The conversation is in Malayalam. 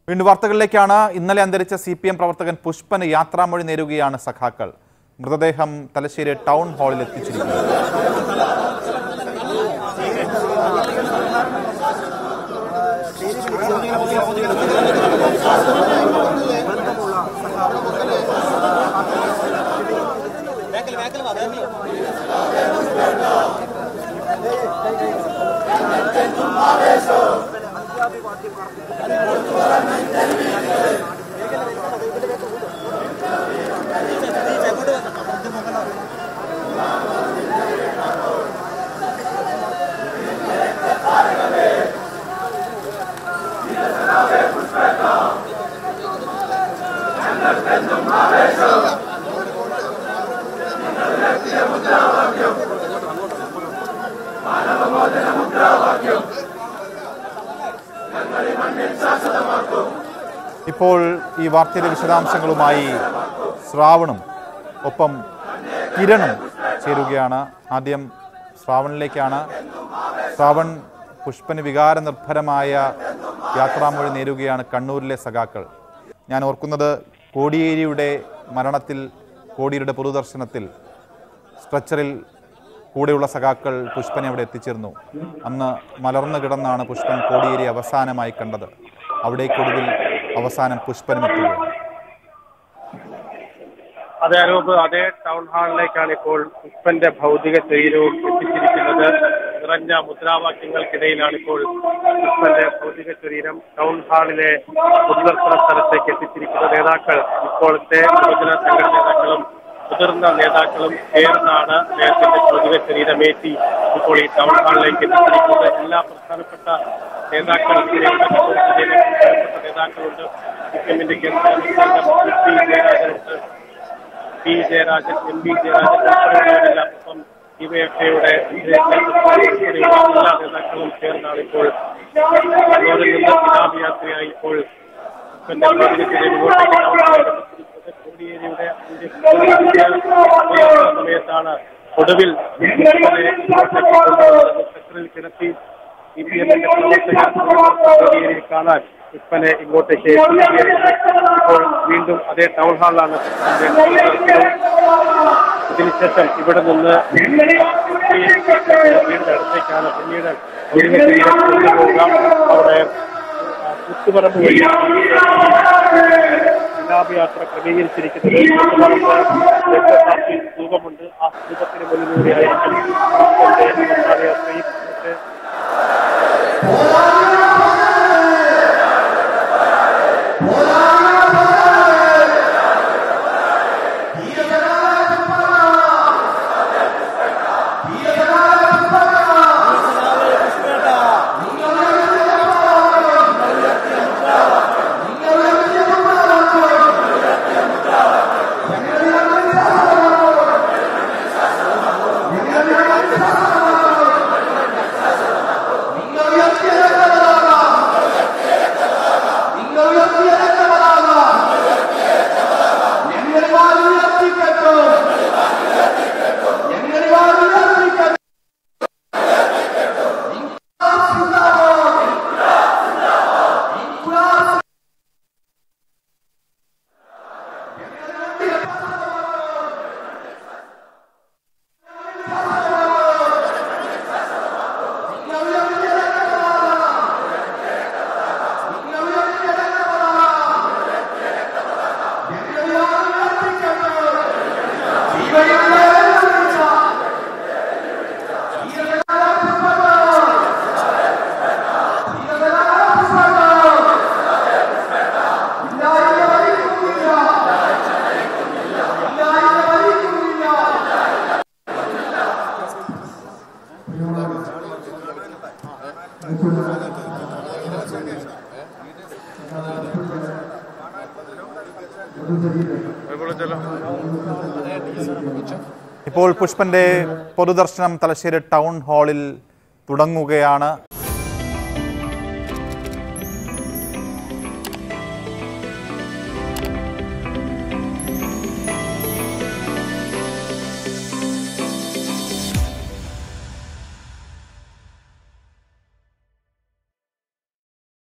വീണ്ടും വാർത്തകളിലേക്കാണ് ഇന്നലെ അന്തരിച്ച സി പി എം പ്രവർത്തകൻ പുഷ്പന് യാത്രാമൊഴി നേരുകയാണ് സഖാക്കൾ മൃതദേഹം തലശ്ശേരി ടൗൺ ഹാളിൽ എത്തിച്ചിരിക്കുന്നു ഇപ്പോൾ ഈ വാർത്തയുടെ വിശദാംശങ്ങളുമായി ശ്രാവണും ഒപ്പം കിരണും ചേരുകയാണ് ആദ്യം ശ്രാവണിലേക്കാണ് ശ്രാവൺ പുഷ്പന് വികാരനിർഭരമായ യാത്രാമൊഴി നേരുകയാണ് കണ്ണൂരിലെ സഖാക്കൾ ഞാൻ ഓർക്കുന്നത് കോടിയേരിയുടെ മരണത്തിൽ കോടിയേരിയുടെ പൊതുദർശനത്തിൽ സ്ട്രെച്ചറിൽ കൂടെയുള്ള സഖാക്കൾ പുഷ്പനെ അവിടെ എത്തിച്ചേർന്നു അന്ന് മലർന്നു കിടന്നാണ് പുഷ്പൻ കോടിയേരി അവസാനമായി കണ്ടത് അവിടേക്കൊടുവിൽ അവസാനം പുഷ്പനും എത്തുകയാണ് അതേ അനൂപ് അതേ ടൗൺ ഹാളിലേക്കാണ് ഇപ്പോൾ പുഷ്പന്റെ ഭൗതിക ശരീരവും എത്തിച്ചിരിക്കുന്നത് നിറഞ്ഞ മുദ്രാവാക്യങ്ങൾക്കിടയിലാണ് ഇപ്പോൾ പുഷ്പന്റെ ഭൗതിക ശരീരം ടൗൺ ഹാളിലെ പൊതുദർശന സ്ഥലത്തേക്ക് എത്തിച്ചിരിക്കുന്നത് നേതാക്കൾ ഇപ്പോഴത്തെ യുവജന സംഘടന നേതാക്കളും മുതിർന്ന നേതാക്കളും ചേർന്നാണ് അദ്ദേഹത്തിന്റെ ഭൗതിക ശരീരമേറ്റി ഇപ്പോൾ ഈ ടൗൺ ഹാളിലേക്ക് എത്തിച്ചിരിക്കുന്നത് എല്ലാ പ്രധാനപ്പെട്ട നേതാക്കളും ഇതിലേക്ക് പ്രധാനപ്പെട്ട നേതാക്കളുണ്ട് സി പി എമ്മിന്റെ കേന്ദ്ര പി ജയരാജനുണ്ട് P Jayarajan M P Jayarajan ഉൾപ്പെടെയുള്ളവരെല്ലാം ഒപ്പം ഡിവൈഎഫ്ഐയുടെ എല്ലാ നേതാക്കളും ചേർന്നാണ് ഇപ്പോൾ കണ്ണൂരിൽ നിന്ന് വിലാപയാത്രയായി ഇപ്പോൾ ഉപ്പന്റെ ഭൗതികത്തിലെ മുന്നോട്ടേക്ക് നടന്നുകൊണ്ടിരിക്കുന്നത്. കോടിയേരിയുടെ അന്ത്യശുശ്രൂഷ സമയത്താണ് ഒടുവിൽ ഉപ്പനെ ഇങ്ങോട്ടേക്ക് കൊണ്ടുവന്നത് സെക്രട്ടറിയിൽ കിടത്തി സി പി എമ്മിന്റെ പ്രവർത്തകർ കോടിയേരിയെ കാണാൻ ഉപ്പനെ ഇങ്ങോട്ടേക്ക് എത്തിക്കുകയായിരുന്നു. ഇപ്പോൾ വീണ്ടും അതേ ടൗൺ ഹാളിലാണ് ഉപ്പന്റെ ഇതിനുശേഷം ഇവിടെ നിന്ന് വീടിന്റെ അടുത്തേക്കാണ് പിന്നീട് ഭൗതിക ശരീരം കൊണ്ടുപോകാം അവിടെ കുത്തുപറമ്പ് വഴി വിലാപയാത്ര ക്രമീകരിച്ചിരിക്കുന്നത് കുത്തുപറമ്പ് രക്തസാക്ഷി സ്തൂപമുണ്ട് ആ സ്തൂപത്തിന് മുന്നിലൂടെയായിരിക്കും ഉപ്പന്റെ വിലാപയാത്രയും മറ്റ് ഇപ്പോൾ പുഷ്പന്റെ പൊതുദർശനം തലശ്ശേരി ടൗൺ ഹാളിൽ തുടങ്ങുകയാണ്